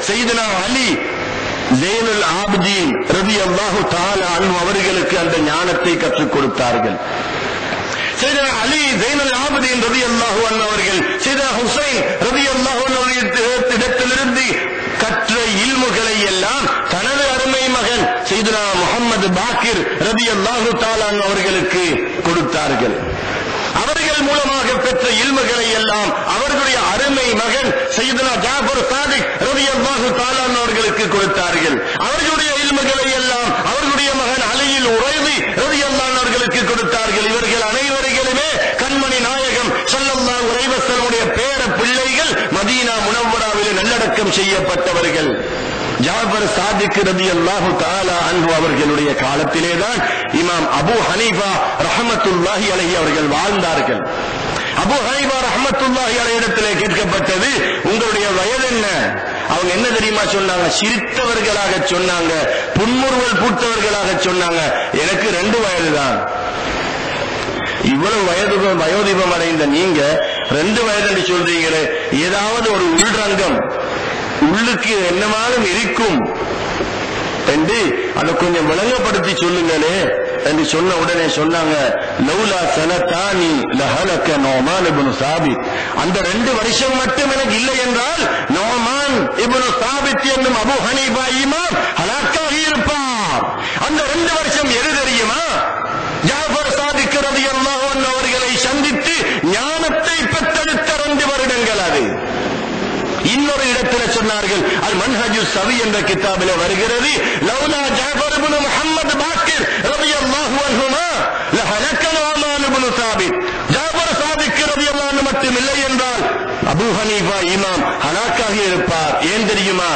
செய்தனா அலி ஜெயனுல் ஆபிதீன் ரவி அல்லாஹு தாலா அன்பு அவர்களுக்கு அந்த ஞானத்தை கற்றுக் கொடுத்தார்கள் செய்தனா அலி ஜெயனுல் ஆபிதீன் ரவி அல்லாஹு அவர்கள் செய்தனா ஹுசைன் ரவி அல்லாஹு இடத்திலிருந்து கற்ற இல்முகளை எல்லாம் தனது அருமை மகன் செய்தனா முகமது பாக்கிர் ரவி அல்லாஹு தாலான் அவர்களுக்கு கொடுத்தார்கள் அவர்கள் மூலமாக பெற்ற இல்முகளை எல்லாம் அவர்களுடைய அருமை மகன் சையதுனா ஜாஃபர் சாதிக் ரவி அல்லாஹு தாலான் அவர்களுக்கு கொடுத்தார்கள் அவர்களுடைய இல்முகளை எல்லாம் அவர்களுடைய மகன் அலியில் உறைவி ரவி அல்லான் அவர்களுக்கு கொடுத்தார்கள் இவர்கள் அனைவர்களுமே கண்மணி நாயகம் சல்லல்லாஹு உறைவசனுடைய பேர பிள்ளைகள் மதீனா முனவராவிலே நல்லடக்கம் செய்யப்பட்டவர்கள் ஜாபர் சாதிக் ரதி அல்லாஹு தாலா அன்பு அவர்களுடைய காலத்திலேதான் இமாம் அபு ஹனீஃபா ரஹமத்துல்லாஹி அலைஹி அவர்கள் வாழ்ந்தார்கள் அபு ஹனீஃபா ரஹமத்துல்லாஹி அலையிடத்திலே கேட்கப்பட்டது உங்களுடைய வயது என்ன அவங்க என்ன தெரியுமா சொன்னாங்க சிரித்தவர்களாக சொன்னாங்க புன்முறுவல் பூத்தவர்களாக சொன்னாங்க எனக்கு ரெண்டு வயதுதான் இவ்வளவு வயது வயோதிபம் அடைந்த நீங்க ரெண்டு வயது என்று சொல்றீங்களே ஏதாவது ஒரு உள்ரங்கம் உள்ளுக்கு என்னமாலும் இருக்கும் என்று அதை கொஞ்சம் விளங்கப்படுத்தி சொல்லுங்களே என்று சொன்ன உடனே சொன்னாங்க லௌலா சனத்தானி லஹலக்க நோமான் இப்னு சாபித் அந்த ரெண்டு வருஷம் மட்டும் எனக்கு இல்லை என்றால் நோமான் இப்னு சாபித் என்னும் அபு ஹனீஃபா இமாம் ஹலாக்காகி இருப்பார் அந்த ரெண்டு வருஷம் எது தெரியுமா ஜாஃபர் சாதிக் ரலியல்லாஹு அன்ஹு அவர்களை சந்தித்து ஞானத்தை பெற்றெடுத்த ரெண்டு வருடங்கள் அது இன்னொரு இடத்துல சொன்னார்கள் அல் மன்ஹஜு சவி என்ற கிதாபில வருகிறது லௌலா ஜாஃபர் இப்னு முஹம்மது பாக்கிர் ரலியல்லாஹு அன்ஹுமா லஹலக்கன உமான் இப்னு சாபித் ஜாஃபர் சாதிக் ரலியல்லாஹு அன்ஹு மட்டும் இல்லை என்றால் அபூ ஹனீஃபா இமாம் ஹலாக்காகி இருப்பார் ஏன் தெரியுமா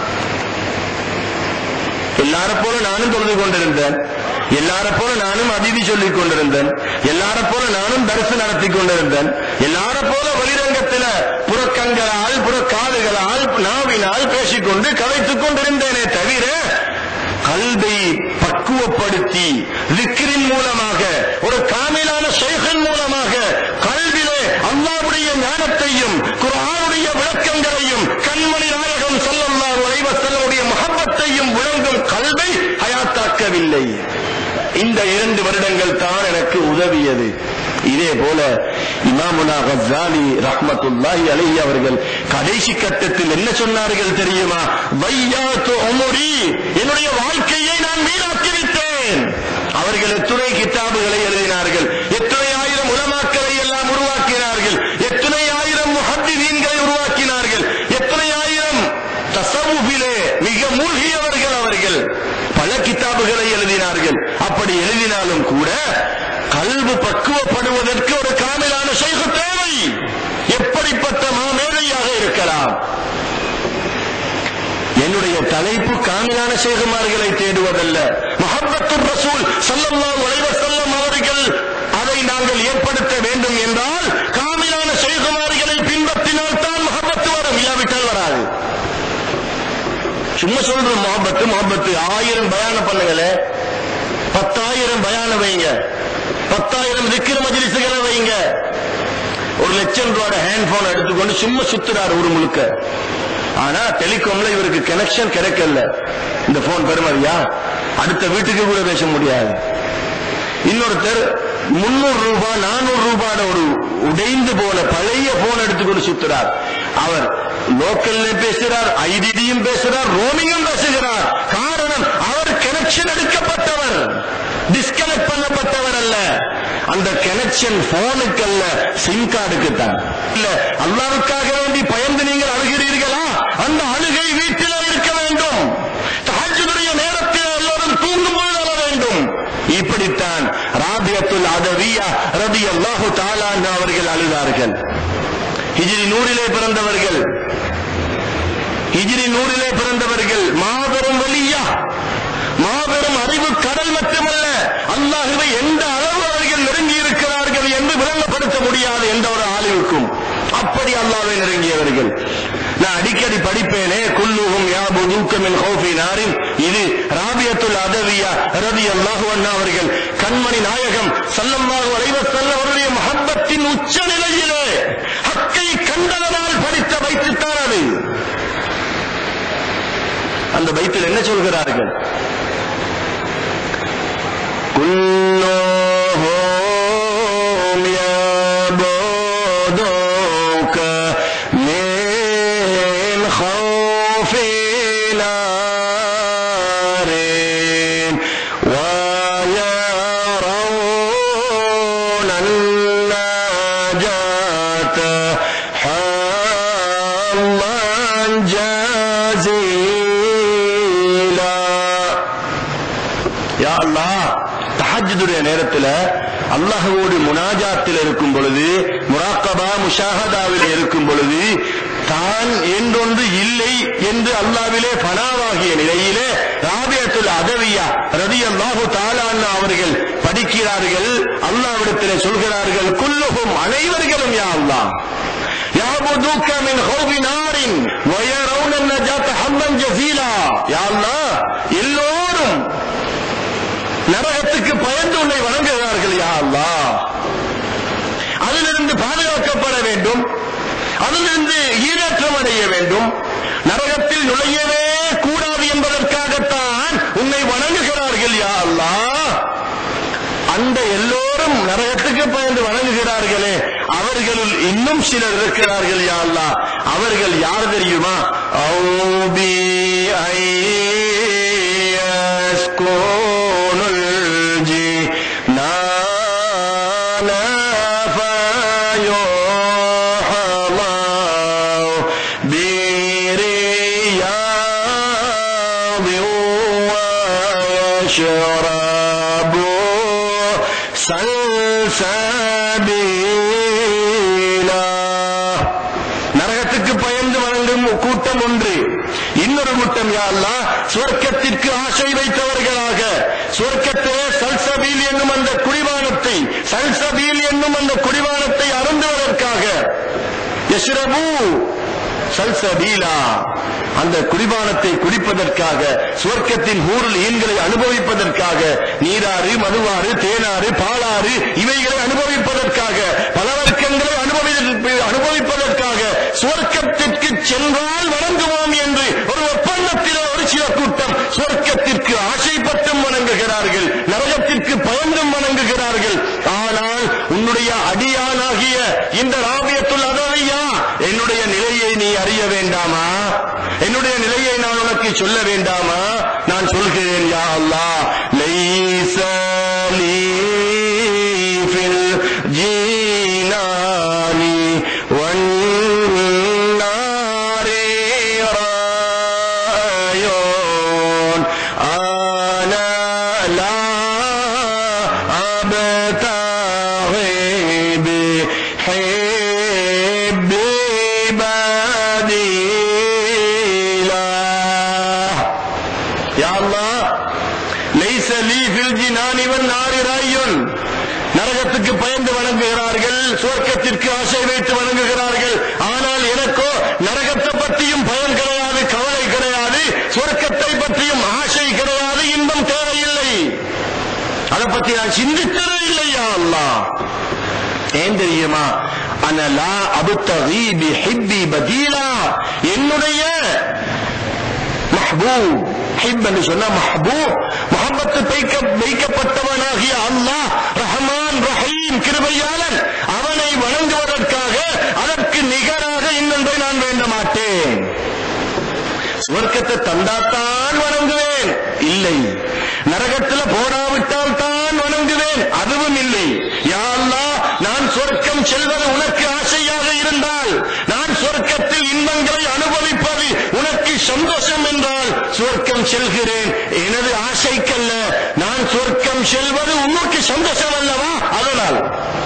எல்லார போல நானும் தொழுது கொண்டிருந்தேன் எல்லார போல நானும் அதிதி சொல்லிக் கொண்டிருந்தேன் எல்லார போல நானும் தரிசு நடத்தி கொண்டிருந்தேன் எல்லார போல வெளிரங்கத்தில புறக்கண்களால் புறக்காதுகளால் நாவினால் பேசிக்கொண்டு கதைத்துக் கொண்டிருந்தேனே தவிர கல்வை பக்குவப்படுத்தி விக்கிரின் மூலமாக ஒரு காமிலான ஷைகன் மூலமாக கல்விலே அல்லாவுடைய ஞானத்தையும் குரானுடைய விளக்கங்களையும் கண்மணி நாயகம் ஸல்லல்லாஹு அலைஹி வஸல்லமுடைய மஹப்பத்தையும் விளங்கும் கல்வை ஹயாத்தாக்கவில்லை இந்த இரண்டு வருடங்கள் தான் எனக்கு உதவியது இதே போல இமாமுனா கஸ்ஸாலி ரஹ்மத்துல்லாஹி அலைஹி அவர்கள் கடைசி கட்டத்தில் என்ன சொன்னார்கள் தெரியுமா வையாத்து உமுரி என்னுடைய வாழ்க்கையை நான் வீணாக்கி விட்டேன் அவர்கள் எத்துணை கிதாபுகளை எழுதினார்கள் எத்தனை ஆயிரம் உலமாக்களை எல்லாம் உருவாக்கினார்கள் எத்தனை ஆயிரம் முஹத்திதீன்களை உருவாக்கினார்கள் எத்தனை ஆயிரம் தசவுபிலே மிக மூழ்கியவர்கள் அவர்கள் பல கிதாபுகளை எழுதினார்கள் அப்படி எழுதினாலும் கூட கல்வு பக்குவப்படுவதற்கு ஒரு காமிலான ஷைഖ് தேவை எப்படிப்பட்ட மாமேதையாக இருக்கலாம் என்னுடைய தலைப்பு காமிலான ஷேகுமார்களை தேடுவதல்ல முஹப்பத்து ரசூல் ஸல்லல்லாஹு அலைஹி வஸல்லம் அவர்கள் அதை நாங்கள் ஏற்படுத்த வேண்டும் என்றால் காமிலான ஷேகுமார்களை பின்பற்றினால் தான் முஹப்பத்து வரும் இல்லாவிட்டால் வராது சும்மா சொல்ற முகப்பத்து முகப்பத்து ஆயிரம் பயானம் பண்ணுங்களே பத்தாயிரம் பயான வைங்க பத்தாயிரம் திக்கிற மஜிலிசுகளை வைங்க ஒரு லட்சம் ரூபாயோட ஹேண்ட் போன் எடுத்துக்கொண்டு சும்மா சுத்துறாரு ஊர் முழுக்க ஆனா டெலிகாம்ல இவருக்கு கனெக்ஷன் கிடைக்கல இந்த போன் பெருமதியா அடுத்த வீட்டுக்கு கூட பேச முடியாது இன்னொருத்தர் முன்னூறு ரூபாய் நானூறு ரூபாய் ஒரு உடைந்து போன பழைய போன் எடுத்துக்கொண்டு சுத்துறார் அவர் லோக்கல்ல பேசுறார் ஐடிடியும் பேசுறார் ரோமிங்கும் பேசுகிறார் காரணம் அவர் கனெக்ஷன் எடுக்கப்பட்டவர் டிஸ்கனெக்ட் பண்ணப்பட்டவர் அல்ல அந்த கனெக்ஷன் போனுக்கு அல்ல சிம் கார்டுக்கு தான் இல்ல அல்லாவுக்காக வேண்டி பயந்து நீங்கள் அழுகிறீர்களா அந்த அழுகை வீட்டில் இருக்க வேண்டும் தஹஜ்ஜுடைய நேரத்தில் எல்லோரும் தூங்கும் பொழுது அழ வேண்டும் இப்படித்தான் ராபியத்துல் அதவியா ரதி அல்லாஹு தாலான் அவர்கள் அழுதார்கள் ஹிஜ்ரி நூறிலே பிறந்தவர்கள் ஹிஜ்ரி நூறிலே பிறந்தவர்கள் மாபெரும் வலியா மாபெரும் அறிவு கடல் மட்டுமல்ல அல்லாஹுவை எந்த அளவு அவர்கள் நெருங்கி இருக்கிறார்கள் என்று விளங்கப்படுத்த முடியாது எந்த ஒரு ஆளுவுக்கும் அப்படி அல்லாஹ்வை நெருங்கியவர்கள் நான் அடிக்கடி படிப்பேனே குல்லுஹும் யாபுதூக்க மின் ஹௌஃபி நாரின் இது ராபியத்துல் அதவியா ரதி அல்லாஹு அண்ணா அவர்கள் கண்மணி நாயகம் சல்லல்லாஹு அலைஹி வஸல்லம் அவருடைய மஹப்பத்தின் உச்ச நிலையிலே ஹக்கை கண்டதனால் படித்த வைத்துத்தான் அது அந்த பைத்தில் என்ன சொல்கிறார்கள் كلهم يعبدوك من خوف نار ويرون النجاة حظا جزيلا யா அல்லாஹ் தஹஜ்ஜுடைய நேரத்துல அல்லாஹ்வோடு முனாஜாத்தில் இருக்கும் பொழுது முராக்கபா முஷாஹதாவில் இருக்கும் பொழுது தான் என்றொன்று இல்லை என்று அல்லாவிலே பனாவாகிய நிலையிலே ராபியத்துல் அதவியா ரதியல்லாஹு தாலான்னா அவர்கள் படிக்கிறார்கள் அல்லாவிடத்திலே சொல்கிறார்கள் குல்லுகும் அனைவர்களும் யா அல்லாஹ் يعبدوك من خوف نار ويرون النجاة حظا جزيلا يا الله எல்லோரும் நரகத்துக்கு பயந்து உன்னை வணங்குகிறார்கள் யா அல்லாஹ் அதிலிருந்து பாதுகாக்கப்பட வேண்டும் அதிலிருந்து ஈரேற்றம் அடைய வேண்டும் நரகத்தில் நுழையவே கூடாது என்பதற்காகத்தான் உன்னை வணங்குகிறார்கள் யா அல்லாஹ் அந்த எல்லோரும் நரகத்துக்கு பயந்து வணங்குகிறார்களே அவர்களுள் இன்னும் சிலர் இருக்கிறார்கள் யா அல்லாஹ் அவர்கள் யார் தெரியுமா அவுபி ஐயஸ்கோனுல் ஜினான فيحظوا برياض ويشربوا سلسبيلا நரகத்துக்கு பயந்து வணங்கும் கூட்டம் ஒன்று இன்னொரு கூட்டம் யா அல்லாஹ் சுவர்க்கத்திற்கு ஆசை வைத்தவர்களாக சுவர்க்கத்திலே சல்சபீல் என்னும் அந்த குடிவானத்தை சல்சபீல் என்னும் அந்த குடிவானத்தை அருந்துவதற்காக யஷ்ரபு சல்சபீலா அந்த குடிபானத்தை குடிப்பதற்காக சுவர்க்கத்தின் ஊரில் ஈன்களை அனுபவிப்பதற்காக நீராறு மதுவாறு தேனாறு பாலாறு இவைகளை அனுபவிப்பதற்காக பல வர்க்கங்களை அனுபவி அனுபவிப்பதற்காக சுவர்க்கத்திற்கு சென்றால் வணங்குவோம் என்று ஒரு ஒப்பந்தத்தில் ஒரு சில கூட்டம் சுவர்க்கத்திற்கு ஆசைப்பட்டும் வணங்குகிறார்கள் நரகத்திற்கு பயந்தும் வணங்குகிறார்கள் ஆனால் உன்னுடைய அடியானாகிய இந்த ராபியத்துல் அதவையா என்னுடைய நிலையை நீ அறிய வேண்டாமா என்னுடைய நிலையை நான் உனக்கு சொல்ல வேண்டாமா நான் சொல்கிறேன் யா அல்லாஹ் லைஸ லீ ஃபில் ஜீனானி வன்னாரி ராயோன் أنا لا أبتغي بحب بديلا يا الله ليس لي في الجنان والنار رأي நரகத்துக்கு பயந்து வணங்குகிறார்கள் சுவர்க்கத்திற்கு ஆசை வைத்து வணங்குகிறார்கள் ஆனால் எனக்கோ நரகத்தை பற்றியும் பயம் கிடையாது கவலை கிடையாது சுவர்க்கத்தை பற்றியும் ஆசை கிடையாது இன்பம் தேவையில்லை அதை பத்தி நான் சிந்தித்ததே இல்லையா அல்லாஹ் ஏன் தெரியுமா அனலா அபுத்தகி பி ஹிப்பி பதீலா என்னுடைய மஹ்பூப் ஹிப் என்று சொன்னா மஹ்பூப் முகம்மத்து வைக்க வைக்கப்பட்டவனாகிய அல்லாஹ் ரஹ்மான் ரஹீம் கிருபையாளன் அவனை வணங்குவதற்காக அதற்கு நிகராக இன்னொன்றை நான் வேண்ட மாட்டேன் சுவர்க்கத்தை தந்தாத்தான் வணங்குவேன் இல்லை நரகத்துல போடாவிட்டால் தான் வணங்குவேன் அதுவும் இல்லை யா அல்லாஹ் நான் சொர்க்கம் செல்வது உனக்கு ஆசையாக இருந்தால் நான் சொர்க்கத்தில் இன்பங்களை அனுபவிப்பது உனக்கு சந்தோஷம் என்றால் சொர்க்கம் செல்கிறேன் எனது ஆசைக்கல்ல நான் சொர்க்கம் செல்வது உனக்கு சந்தோஷம் அல்லவா அதனால்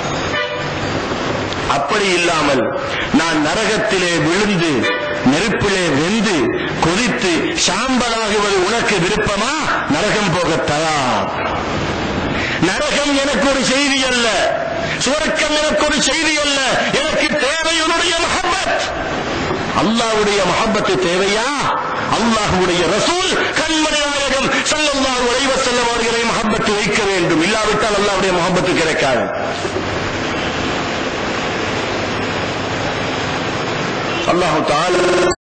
அப்படி இல்லாமல் நான் நரகத்திலே விழுந்து நெருப்பிலே வெந்து கொதித்து சாம்பலாகுவது உனக்கு விருப்பமா நரகம் போக தயார் நரகம் எனக்கு ஒரு செய்தி அல்ல சுவர்க்கம் எனக்கு ஒரு செய்தி அல்ல எனக்கு தேவை உன்னுடைய மஹப்பத் அல்லாஹ்வுடைய மஹப்பத்து தேவையா அல்லாஹ்வுடைய ரசூல் கண்மணி நாயகம் ஸல்லல்லாஹு அலைஹி வஸல்லம் அவர்களை மஹப்பத்து வைக்க வேண்டும் இல்லாவிட்டால் அல்லாஹ்வுடைய மஹப்பத்து கிடைக்காது அல்லாஹ் தஆலா